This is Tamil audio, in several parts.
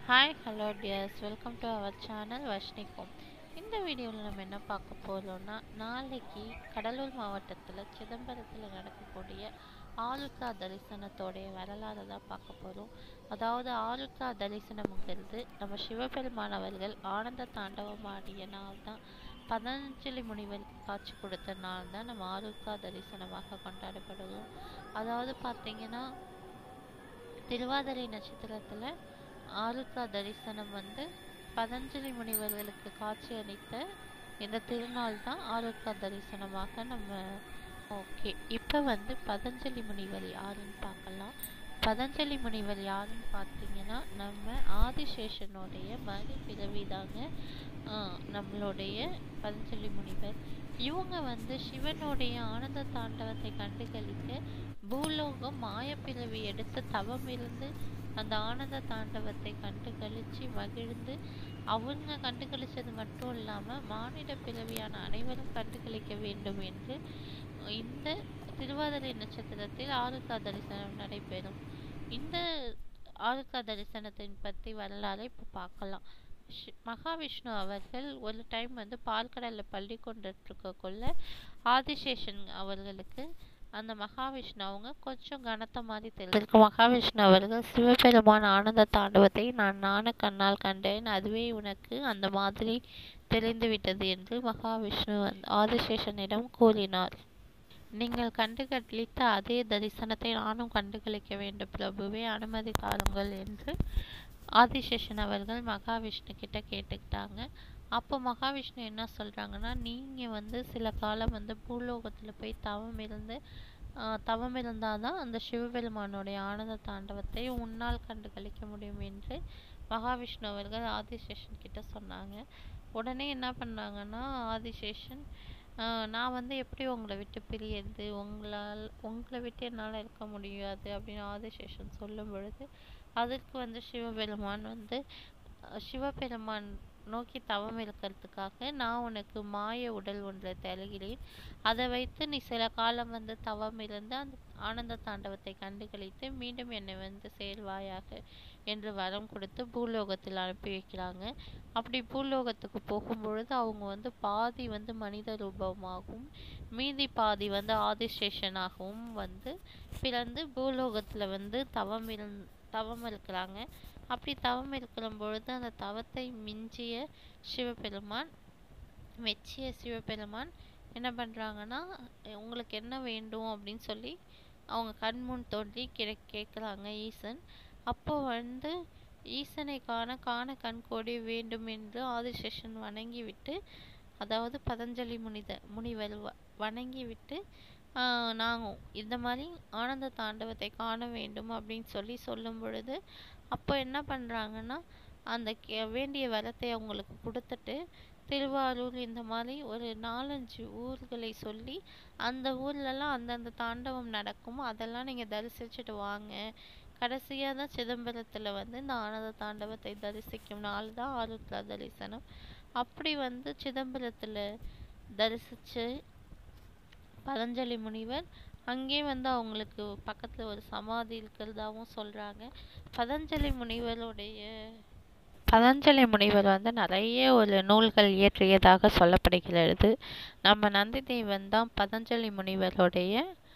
hi hello dears welcome to our channel வஷ்ணிகோம் இந்த வீடியோவில் நம்ம என்ன பார்க்க போகிறோம்னா நாளைக்கு கடலூர் மாவட்டத்தில் சிதம்பரத்தில் நடக்கக்கூடிய ஆருத்ரா தரிசனத்தோடைய வரலாறு தான் பார்க்க போகிறோம் அதாவது ஆருத்ரா தரிசனம்ங்கிறது நம்ம சிவபெருமான் அவர்கள் ஆனந்த தாண்டவம் ஆடிய நாள் தான் பதஞ்சலி முனிவர் காட்சி கொடுத்த நாள் தான் நம்ம ஆருத்ரா தரிசனமாக கொண்டாடப்படுவோம் அதாவது பார்த்தீங்கன்னா திருவாதிரை நட்சத்திரத்தில் ஆருத்ரா தரிசனம் வந்து பதஞ்சலி முனிவர்களுக்கு காட்சி அளித்த இந்த திருநாள் தான் ஆருத்ரா தரிசனமாக நம்ம ஓகே இப்போ வந்து பதஞ்சலி முனிவர் யாருன்னு பார்க்கலாம் பதஞ்சலி முனிவர் யாருன்னு பார்த்தீங்கன்னா நம்ம ஆதிசேஷனுடைய மறுபிறவி தாங்க நம்மளுடைய பதஞ்சலி முனிவர் இவங்க வந்து சிவனுடைய ஆனந்த தாண்டவத்தை கண்டுகளிக்க பூலோகம் மாயப்பிறவி எடுத்து தவம் இருந்து அந்த ஆனந்த தாண்டவத்தை கண்டு கழிச்சு மகிழ்ந்து அவங்க கண்டு கழிச்சது மட்டும் இல்லாமல் மானிட பிறவியான அனைவரும் கண்டு கழிக்க வேண்டும் என்று இந்த திருவாதிரை நட்சத்திரத்தில் ஆருக்கா தரிசனம் நடைபெறும் இந்த ஆருக்கா தரிசனத்தின் பற்றி வரலாறு இப்போ பார்க்கலாம் மகாவிஷ்ணு அவர்கள் ஒரு டைம் வந்து பால்கடலில் பள்ளி கொண்டுருக்கக்குள்ள ஆதிசேஷன் அவர்களுக்கு அந்த மகாவிஷ்ணு அவங்க கொஞ்சம் கனத்த மாதிரி தெரிஞ்சிருக்கு மகாவிஷ்ணு அவர்கள் சிவபெருமான் ஆனந்த தாண்டவத்தை நான் நான கண்ணால் கண்டேன் அதுவே உனக்கு அந்த மாதிரி தெரிந்து விட்டது என்று மகாவிஷ்ணு ஆதிசேஷனிடம் கூறினார் நீங்கள் கண்டுகளித்த அதே தரிசனத்தை நானும் கண்டுகளிக்க வேண்டும் பிரபுவே அனுமதி தாருங்கள் என்று ஆதிசேஷன் அவர்கள் மகாவிஷ்ணு கிட்ட கேட்டுக்கிட்டாங்க அப்போ மகாவிஷ்ணு என்ன சொல்கிறாங்கன்னா நீங்கள் வந்து சில காலம் வந்து பூலோகத்தில் போய் தவம் இருந்து தவம் இருந்தால் தான் அந்த சிவபெருமானுடைய ஆனந்த தாண்டவத்தை உன்னால் கண்டு கழிக்க முடியும் என்று மகாவிஷ்ணு அவர்கள் ஆதிசேஷன் கிட்ட சொன்னாங்க உடனே என்ன பண்ணாங்கன்னா ஆதிசேஷன் நான் வந்து எப்படி உங்களை விட்டு பிரியறது உங்களால் உங்களை விட்டு என்னால் இருக்க முடியாது அப்படின்னு ஆதிசேஷன் சொல்லும் பொழுது அதுக்கு வந்து சிவபெருமான் வந்து சிவபெருமான் நோக்கி தவம் இருக்கிறதுக்காக நான் உனக்கு மாய உடல் ஒன்றை தருகிறேன் அதை வைத்து நீ சில காலம் வந்து தவம் இருந்து அந்த ஆனந்த தாண்டவத்தை கண்டுகளித்து மீண்டும் என்னை வந்து சேர்வாயாக என்று வரம் கொடுத்து பூலோகத்தில் அனுப்பி வைக்கிறாங்க அப்படி பூலோகத்துக்கு போகும்பொழுது அவங்க வந்து பாதி வந்து மனித ரூபமாகவும் மீதி பாதி வந்து ஆதிசேஷனாகவும் வந்து பிறந்து பூலோகத்தில் வந்து தவம் இரு தவம் இருக்கிறாங்க அப்படி தவம் இருக்கிற பொழுது அந்த தவத்தை மிஞ்சிய சிவபெருமான் மெச்சிய சிவபெருமான் என்ன பண்ணுறாங்கன்னா உங்களுக்கு என்ன வேண்டும் அப்படின்னு சொல்லி அவங்க கண்முன் தோன்றி கிட கேட்குறாங்க ஈசன் அப்போ வந்து ஈசனை காண காண கண்கோடி வேண்டும் என்று ஆதிசேஷன் வணங்கி விட்டு அதாவது பதஞ்சலி முனித முனிவர் வணங்கி விட்டு நாங்கள் இந்த மாதிரி ஆனந்த தாண்டவத்தை காண வேண்டும் அப்படின்னு சொல்லி சொல்லும் பொழுது அப்போ என்ன பண்ணுறாங்கன்னா அந்த வேண்டிய வரத்தை அவங்களுக்கு கொடுத்துட்டு திருவாரூர் இந்த மாதிரி ஒரு நாலஞ்சு ஊர்களை சொல்லி அந்த ஊர்லலாம் அந்தந்த தாண்டவம் நடக்கும் அதெல்லாம் நீங்கள் தரிசிச்சுட்டு வாங்க கடைசியாக தான் சிதம்பரத்தில் வந்து இந்த ஆனந்த தாண்டவத்தை தரிசிக்கும் நாள் தான் ஆருத்ரா தரிசனம் அப்படி வந்து சிதம்பரத்தில் தரிசித்து பதஞ்சலி முனிவர் அங்கே வந்து அவங்களுக்கு பக்கத்தில் ஒரு சமாதி இருக்கிறதாகவும் சொல்கிறாங்க பதஞ்சலி முனிவருடைய பதஞ்சலி முனிவர் வந்து நிறைய ஒரு நூல்கள் இயற்றியதாக சொல்லப்படுகிறது நம்ம நந்திதேவன் தான் பதஞ்சலி முனிவருடைய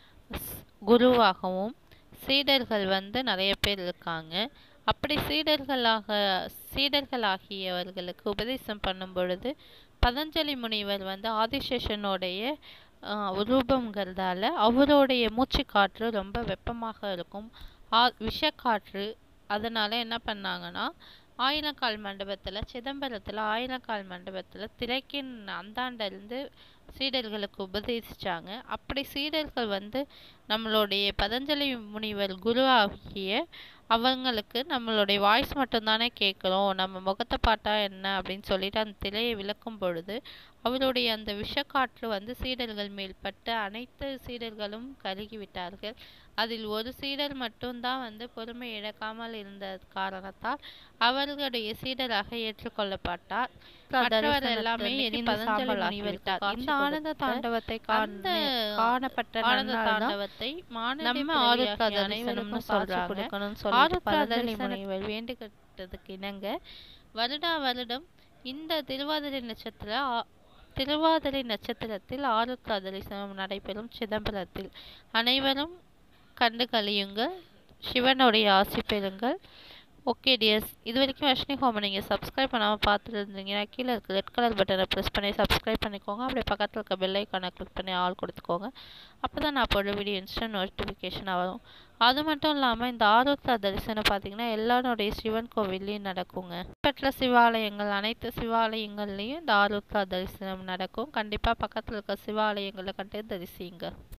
குருவாகவும் சீடர்கள் வந்து நிறைய பேர் இருக்காங்க அப்படி சீடர்களாக சீடர்களாகியவர்களுக்கு உபதேசம் பண்ணும் பொழுது பதஞ்சலி முனிவர் வந்து ஆதிசேஷனுடைய ரூபங்கிறதால அவருடைய மூச்சு காற்று ரொம்ப வெப்பமாக இருக்கும் ஆ விஷக்காற்று அதனால என்ன பண்ணாங்கன்னா ஆயிரக்கால் மண்டபத்தில் சிதம்பரத்தில் ஆயிரக்கால் மண்டபத்தில் திரைக்கின் அந்தாண்டிருந்து சீடர்களுக்கு உபதேசித்தாங்க அப்படி சீடர்கள் வந்து நம்மளுடைய பதஞ்சலி முனிவர் குரு ஆகிய அவங்களுக்கு நம்மளுடைய வாய்ஸ் மட்டும்தானே கேட்குறோம் நம்ம முகத்தை பார்த்தா என்ன அப்படின்னு சொல்லிட்டு அந்த திரையை விளக்கும் பொழுது அவருடைய அந்த விஷக்காற்று வந்து சீடர்கள் மேல் பட்டு அனைத்து சீடர்களும் கருகிவிட்டார்கள் அதில் ஒரு சீடர் மட்டும்தான் வந்து பொறுமை இழக்காமல் இருந்த காரணத்தால் அவர்களுடைய சீடராக ஏற்றுக்கொள்ளப்பட்டார் மற்றவர் எல்லாமே பதஞ்சலி முனிவர்த்தார் இந்த ஆனந்த தாண்டவத்தை காணப்பட்ட ஆனந்த தாண்டவத்தை நம்ம ஆருத்ரா தரிசனம்னு சொல்றாங்க ஆருத்ரா தரிசன முனிவர் வேண்டுக தெரிவிக்கப்பட்டதுக்கு இணங்க வருடா வருடம் இந்த திருவாதிரை நட்சத்திர ஆ- திருவாதிரை நட்சத்திரத்தில் ஆருத்ரா தரிசனம் நடைபெறும் சிதம்பரத்தில் அனைவரும் கண்டு கழியுங்கள் சிவனுடைய ஆசி பெறுங்கள் ஓகே டியர்ஸ் இது வரைக்கும் வர்ஷினி ஹோமை நீங்கள் சப்ஸ்கிரைப் பண்ணாமல் பார்த்துட்டு இருந்தீங்கன்னா கீழே இருக்க ரெட் கலர் பட்டனை ப்ரெஸ் பண்ணி சப்ஸ்கிரைப் பண்ணிக்கோங்க அப்படியே பக்கத்தில் இருக்க பெல் ஐக்கானை கிளிக் பண்ணி ஆல் கொடுத்துக்கோங்க அப்போ தான் நான் போடுற வீடியோ இன்ஸ்டன்ட் நோட்டிஃபிகேஷனாக வரும் அது மட்டும் இல்லாமல் இந்த ஆருத்ரா தரிசனம் பார்த்தீங்கன்னா எல்லாருடைய சிவன் கோவில்லையும் நடக்குங்க பெற்ற சிவாலயங்கள் அனைத்து சிவாலயங்கள்லேயும் இந்த ஆருத்ரா தரிசனம் நடக்கும் கண்டிப்பாக பக்கத்தில் இருக்க சிவாலயங்களை கண்டு தரிசிங்க